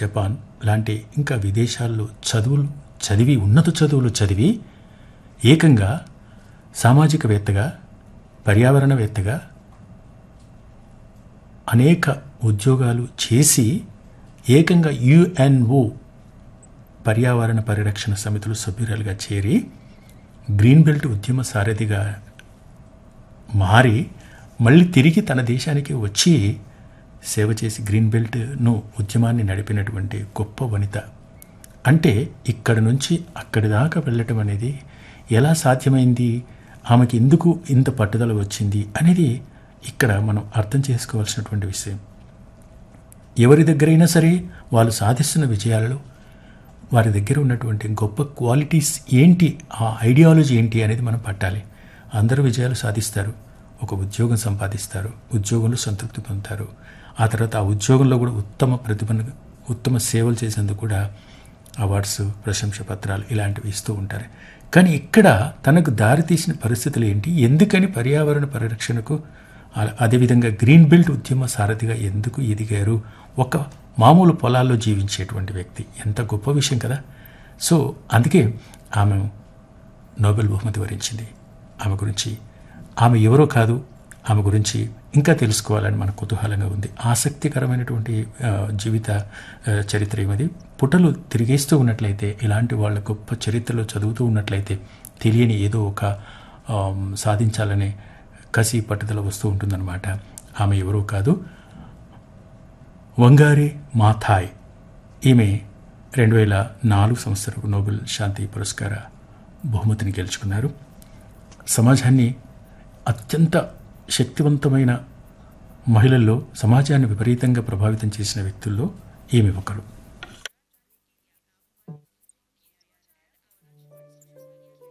Japan లాంటి ఇంకా విదేశాల్లో చదువులు చదివి ఉన్నత చదువులు చదివి ఏకంగా సామాజికవేత్తగా పర్యావరణవేత్తగా అనేక ఉద్యోగాలు చేసి ఏకంగా యుఎన్ఓ పర్యావరణ పరిరక్షణ సమితులు సభ్యురాలుగా చేరి గ్రీన్ బెల్ట్ ఉద్యమ సారథిగా మారి మళ్ళీ తిరిగి తన దేశానికి వచ్చి సేవ చేసి గ్రీన్ బెల్ట్ను ఉద్యమాన్ని నడిపినటువంటి గొప్ప వనిత అంటే ఇక్కడ నుంచి అక్కడి దాకా వెళ్ళటం అనేది ఎలా సాధ్యమైంది ఆమెకి ఎందుకు ఇంత పట్టుదల వచ్చింది అనేది ఇక్కడ మనం అర్థం చేసుకోవాల్సినటువంటి విషయం ఎవరి దగ్గరైనా సరే వాళ్ళు సాధిస్తున్న విజయాలలో వారి దగ్గర ఉన్నటువంటి గొప్ప క్వాలిటీస్ ఏంటి ఆ ఐడియాలజీ ఏంటి అనేది మనం పట్టాలి అందరూ విజయాలు సాధిస్తారు ఒక ఉద్యోగం సంపాదిస్తారు ఉద్యోగంలో సంతృప్తి పొందుతారు ఆ తర్వాత ఆ ఉద్యోగంలో కూడా ఉత్తమ ప్రతిభను ఉత్తమ సేవలు చేసేందుకు కూడా అవార్డ్స్ ప్రశంస పత్రాలు ఇలాంటివి ఇస్తూ ఉంటారు కానీ ఇక్కడ తనకు దారి తీసిన పరిస్థితులు ఏంటి ఎందుకని పర్యావరణ పరిరక్షణకు అ- అదేవిధంగా గ్రీన్ బెల్ట్ ఉద్యమ సారథిగా ఎందుకు ఎదిగారు ఒక మామూలు పొలాల్లో జీవించేటువంటి వ్యక్తి ఎంత గొప్ప విషయం కదా సో అందుకే ఆమె నోబెల్ బహుమతి వరించింది ఆమె గురించి ఆమె ఎవరో కాదు ఆమె గురించి ఇంకా తెలుసుకోవాలని మన కుతూహలంగా ఉంది ఆసక్తికరమైనటువంటి ఆ, జీవిత ఆ, చరిత్ర ఏమది పుటలు తిరిగేస్తూ ఉన్నట్లయితే ఇలాంటి వాళ్ళ గొప్ప చరిత్రలో చదువుతూ ఉన్నట్లయితే తెలియని ఏదో ఒక ఆమ్, సాధించాలనే కసి పట్టుదల వస్తూ ఉంటుందన్నమాట ఆమె ఎవరో కాదు వంగారే మాథాయ్ ఈమె రెండు వేల నాలుగు సంవత్సరకు నోబెల్ శాంతి పురస్కార బహుమతిని గెలుచుకున్నారు సమాజాన్ని అత్యంత శక్తివంతమైన మహిళల్లో సమాజాన్ని విపరీతంగా ప్రభావితం చేసిన వ్యక్తుల్లో ఈమె ఒకరు